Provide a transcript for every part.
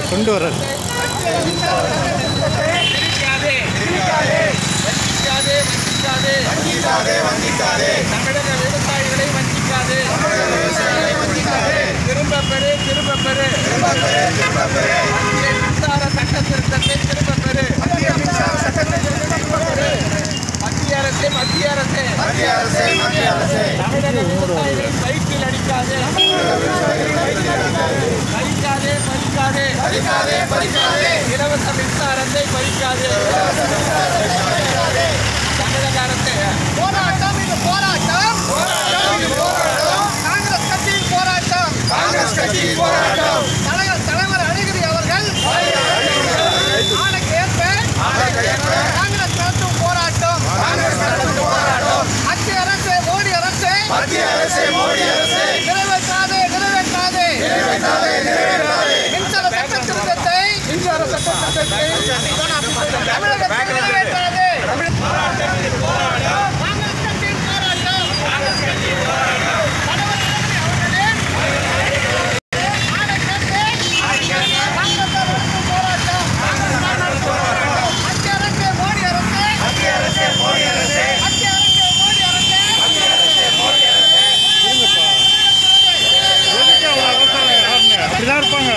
கொண்டு வர்றாரு திணிக்காதே வஞ்சிக்காதே வஞ்சிக்காதே தமிழக விவசாயிகளை வஞ்சிக்காதே திரும்ப பெறு திரும்ப பெறு மத்திய மின்சார சட்ட திருத்தத்தை திரும்ப பெறு மத்திய அரசே மத்திய அரசே தமிழக விவசாயிகளை வயிற்றில் அடிக்காதே பறிக்காதே பறிக்காதே இலவச மின்சாரத்தை பறிக்காதே தமிழக அரசே போராட்டம் இது போராட்டம் காங்கிரஸ் கட்சியின் போராட்டம் காங்கிரஸ் கட்சியின் போராட்டம் தலைவர் தலைவர் அழகிரி அவர்கள் ஆணைக்கு ஏற்ப காங்கிரஸ் நடத்தும் போராட்டம் மத்திய அரசு மோடி அரசு மத்திய அரசே மோடி அரசே நிறைவேற்றாதே நிறைவேற்றாதே மின்சார சட்ட திருத்தத்தை மின்சார சட்ட திருத்தத்தை தமிழகத்தில் நிறைவேற்றாதே காங்கிரஸ் கட்சியின் போராட்டம் தலைவர் அழகிரி அவர்களின் ஆணைக்கேற்ப காங்கிரஸ் நடத்தும் போராட்டம் மத்திய அரசு மோடி அரசு மத்திய அரசு மோடி அரசு மத்திய அரசு மோடி அரசு அப்படிதான் இருப்பாங்க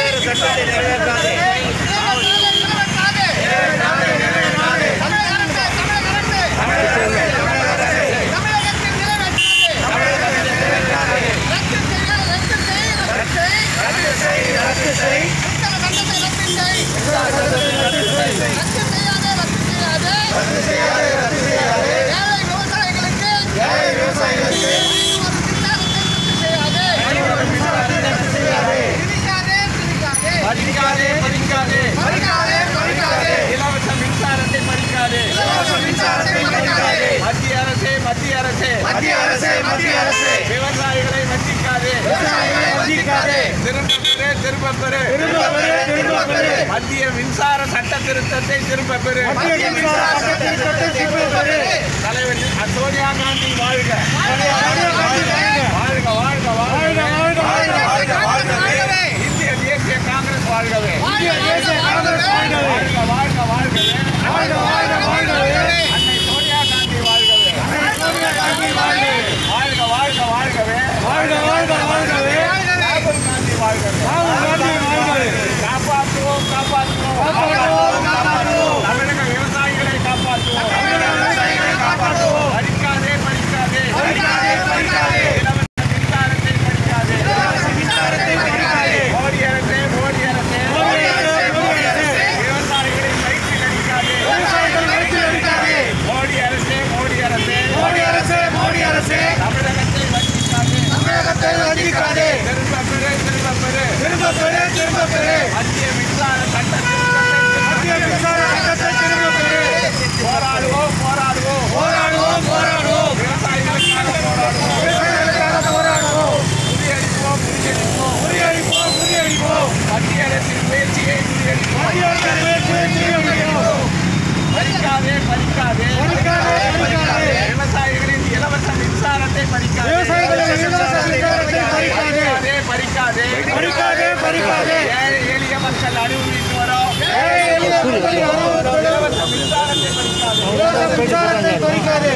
பறிக்காதே பறிக்காதே பறிக்காதே, பறிக்காதே. இலவச மின்சாரத்தை பறிக்காதே இலவச மின்சாரத்தை பறிக்காதே. மத்திய அரசே மத்திய அரசே மத்திய அரசே, மத்திய அரசே. விவசாயிகளை வஞ்சிக்காதே விவசாயிகளை வஞ்சிக்காதே. திரும்ப பெறு திரும்ப பெறு திரும்ப பெறு, திரும்ப பெறு. மத்திய மின்சார சட்ட திருத்தத்தை திரும்ப பெறு மத்திய மின்சார சட்ட திருத்தத்தை திரும்ப பெறு. தலைவர் சோனியா காந்தி வாழ்க வாழ்க, வாழ்க வாழ்க வாழ்க வாழ்க, வாழ்க, வாழ்கவே. இந்திய தேசிய காங்கிரஸ் வாழ்கவே இந்திய தேசிய காங்கிரஸ் வாழ்கவே. வாழ்க வாழ்க வாழ்கவே வாழ்க, வாழ்க, வாழ்கவே. அன்னை சோனியா காந்தி வாழ்கவே சோனியா காந்தி வாழ்க. வாழ்க வாழ்க வாழ்கவே வாழ்க வாழ்க வாழ்கவே ராகுல் காந்தி வாழ்கவே ராகுல் காந்தி வாழ்கவே. காப்பாற்றுவோம் காப்பாற்றுவோம் காப்பாற்றுவோம், காப்பாற்றுவோம். தமிழக விவசாயிகளை காப்பாற்றுவோம் தமிழக விவசாயிகளை காப்பாற்றுவோம். பறிக்காதே பறிக்காதே பறிக்காதே, பறிக்காதே. இலவச மின்சாரத்தை பறிக்காதே இலவச மின்சாரத்தை பறிக்காதே. மோடி அரசே மோடி அரசே மோடி அரசே, மோடி அரசே. விவசாயிகளை வயிற்றில் அடிக்காதே விவசாயிகள் வயிற்றில் அடிக்காதே. மோடி அரசே மோடி அரசே மோடி அரசே, மோடி அரசே. தமிழகத்தை வஞ்சிக்காதே தமிழகத்தை வஞ்சிக்காதே. திரும்ப பெறு திரும்ப பெறு திரும்ப பெறு, திரும்ப பெறு. மத்திய மின்சார சட்ட திருத்தத்தை மத்திய மின்சார சட்டத்தை திரும்ப பெறு. போராடுவோம் போராடுவோம் போராடுவோம், போராடுவோம். விவசாயிகளுக்காக போராடுவோம் விவசாயிகளுக்காக போராடுவோம். முறியடிப்போம் முறியடிப்போம் முறியடிப்போம், முறியடிப்போம். மத்திய அரசின் முயற்சியை முறியடிப்போம் மத்திய அரசின் முயற்சியை முறியடிப்போம். பறிக்காதே பறிக்காதே பறிக்காதே, பறிக்காதே. விவசாயிகளின் இலவச மின்சாரத்தை பறிக்காதே விவசாயிகளின் இலவச மின்சாரத்தை பறிக்காதே. பறிக்காதே பறிக்காதே பறிக்காதே, பறிக்காதே. ஏழை எளிய மக்கள் அனுபவித்து வரோம் ஏழை எளிய மக்களின் அனுபவத்தோடு இலவச மின்சாரத்தை பறிக்காதே இலவச மின்சாரத்தை பறிக்காதே.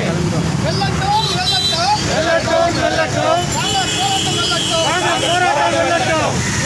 வெள்ளட்டும், வெள்ளட்டும். காங்கிரஸ் போராட்டம் வெல்லட்டும்.